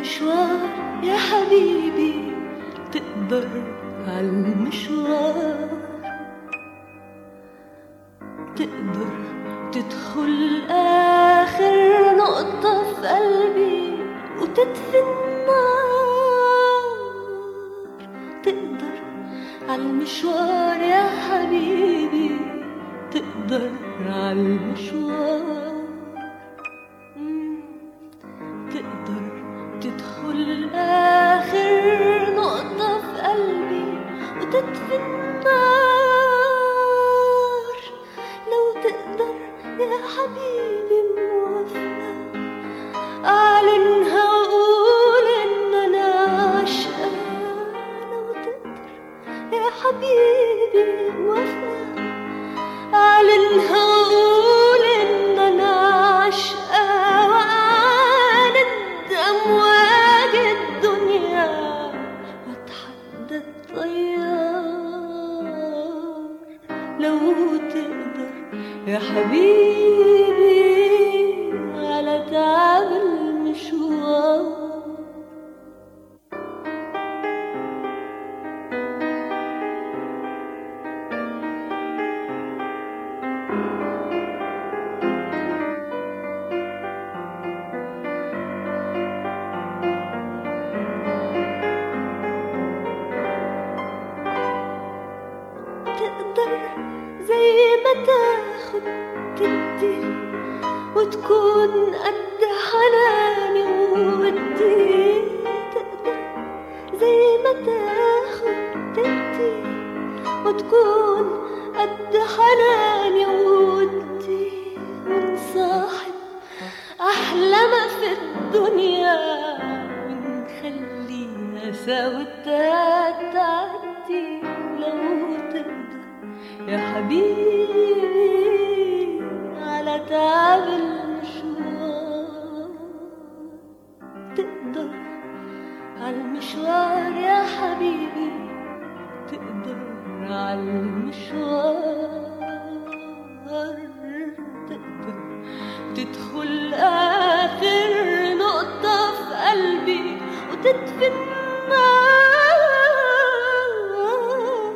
عالمشوار يا حبيبي تقدر عالمشوار تقدر تدخل آخر نقطة في قلبي وتطفي النار تقدر عالمشوار يا حبيبي تقدر عالمشوار مم. تقدر تدخل آخر نقطة في قلبي وتطفي النار لو تقدر يا حبيبي موفق أعلنها وأقول إن أنا عاشقة لو تقدر يا حبيبي موفق أعلنها وأقول إن أنا عاشقة وأعاند أمواج الدنيا وأتحدى الطيار لو تقدر يا حبيبي على تعب المشوار تقدر زي ما تاخد تدي وتكون قد حناني وودي تقدر زي ما تاخد تدي وتكون قد حناني وودي ونصاحب أحلى ما في الدنيا ونخليها سوا تعدي لو تقدر يا حبيبي على تعب المشوار تقدر على المشوار يا حبيبي تقدر على المشوار تقدر تدخل آخر نقطة في قلبي وتطفي النار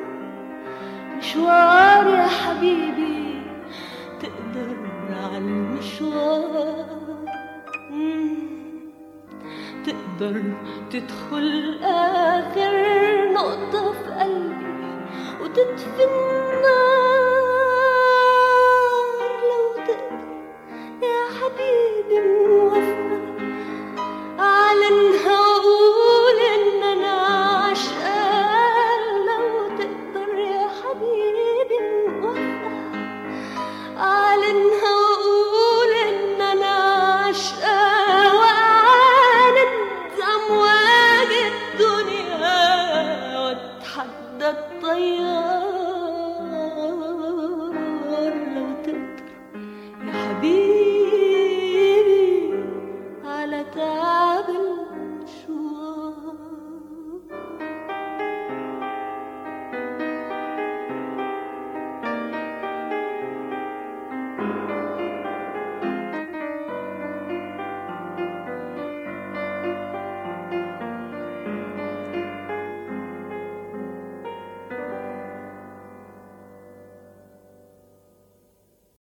مشوار يا حبيبي تقدر على المشوار مم. تقدر تدخل آخر نقطة في قلبي وتطفي النار لو تقدر يا حبيبي موفق أعلنها وأقول إن أنا عاشقة لو تقدر يا حبيبي موفق أعلنها وأقول إن أنا عاشقة وأعاند أمواج الدنيا وأتحدى الطيار لو تقدر يا حبيبي على تعب